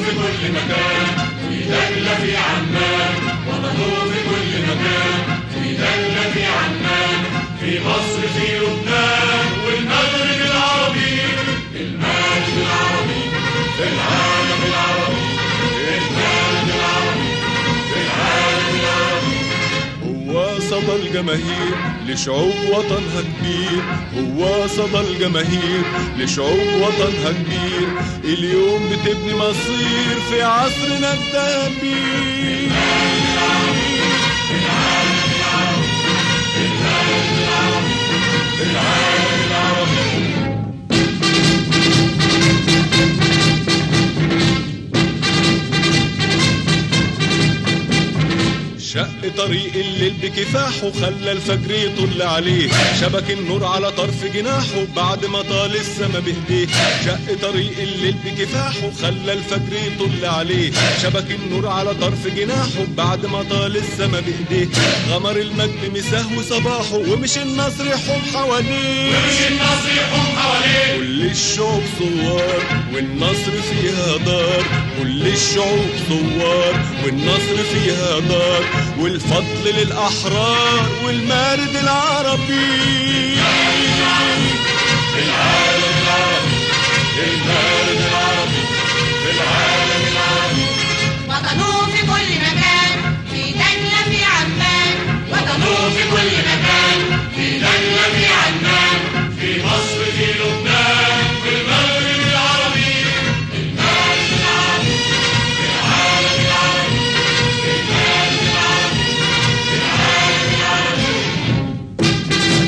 في كل مكان في دجلة في عمان وطنه في كل مكان في دجلة في عمان في مصر في لبنان والمغرب العربي المجد العربي في العالم العربي المجد العربي في العالم العربي هو صدى الجماهير لشعوب وطنها كبير هو صدى الجماهير لشعوب وطنها كبير اليوم بتبني مصير في عصرنا الذهبي شق طريق الليل بكفاحه خلى الفجر يطل عليه شبك النور على طرف جناحه بعد ما طال السما بهديه شق طريق الليل بكفاحه خلى الفجر يطل عليه شبك النور على طرف جناحه بعد ما طال السما بهديه غمر المجد مساه صباحه ومش النصر يحوم حواليه مش النصر يحوم حواليه كل الشعوب ثوار والنصر فيها دار كل الشعوب ثوار والنصر فيها دار والفضل للأحرار والمارد العربي في العالم العربي المارد العربي في العالم العربي وطنه في كل مكان في دجلة في عمان وطنه في كل مكان في دجلة في عمان في مصر في لبنان في المغرب العربي المارد العربي في العالم العربي في المارد العربي في العالم العربي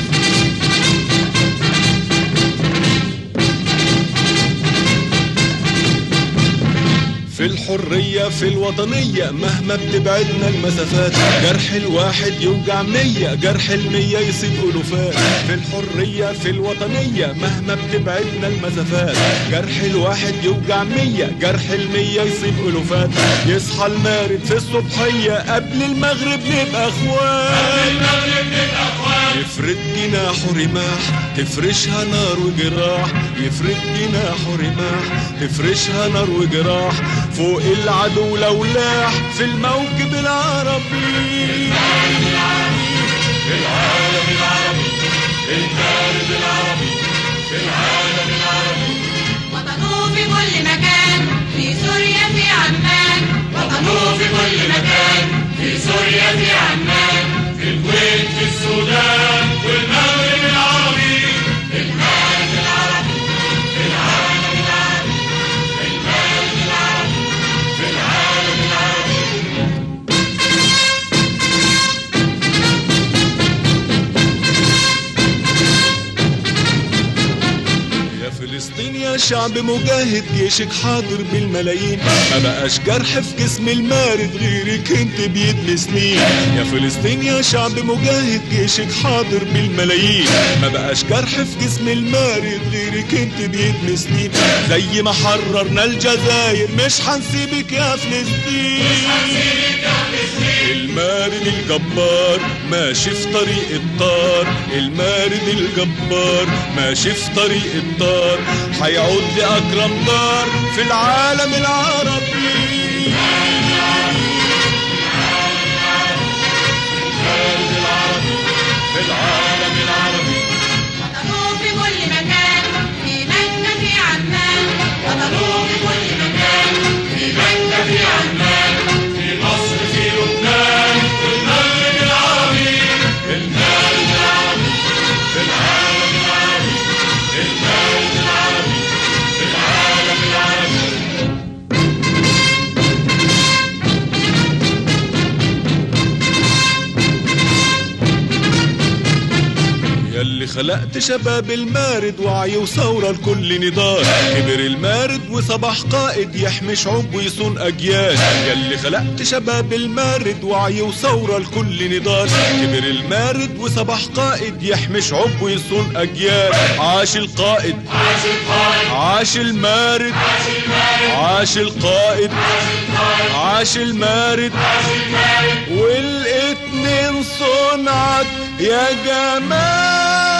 في الحرية في الوطنية مهما بتبعدنا المسافات جرح الواحد يوجع مية جرح المية يصيب ألوفات في الحرية في الوطنية مهما بتبعدنا المسافات جرح الواحد يوجع مية جرح المية يصيب ألوفات يصحى المارد في الصبحية قبل المغرب نبقى اخوات المغرب نبقى اخوان يفرد جناحه رماح تفرشها نار وجراح يفرد جناحه رماح تفرشها نار وجراح فوق العدو لو لاح في الموكب العربي في العالم العربي المارد العربي في العالم العربي وطنه في كل مكان في سوريا في عمان وطنه في كل مكان في سوريا في عمان في الكويت في السودان والمغرب العربي المارد العربي في العالم العربي المارد العربي في العالم العربي يا فلسطين يا شعب مجاهد جيشك حاضر بالملايين ما بقاش جرح في جسم المارد غيرك انت بيد سنين يا فلسطين يا شعب مجاهد جيشك حاضر بالملايين ما بقاش جرح في جسم المارد غيرك انت بيد سنين زي ما حررنا الجزائر مش هنسيبك يا فلسطين المارد الجبار ماشي في طريق الطار المارد الجبار ماشي في طريق الطار هيعود لأكرم دار في العالم العربي المارد العربي في العالم العربي وطنه في كل مكان في مكة في عمان وطنه في كل مكان في مكة في عمان في مصر في لبنان في المغرب العربي المارد العربي في العالم العربي المارد العربي في العالم العربي ياللي خلقت شباب المارد وعي وثورة لكل نضال كبر المارد وصبح قائد يحمي شعوب ويصون أجيال ياللي خلقت شباب المارد وعي وثورة لكل نضال كبر المارد وصبح قائد يحمي شعوب ويصون أجيال عاش القائد عاش القائد عاش المارد عاش المارد عاش القائد عاش المارد عاش المارد والاتنين صنعت يا جمال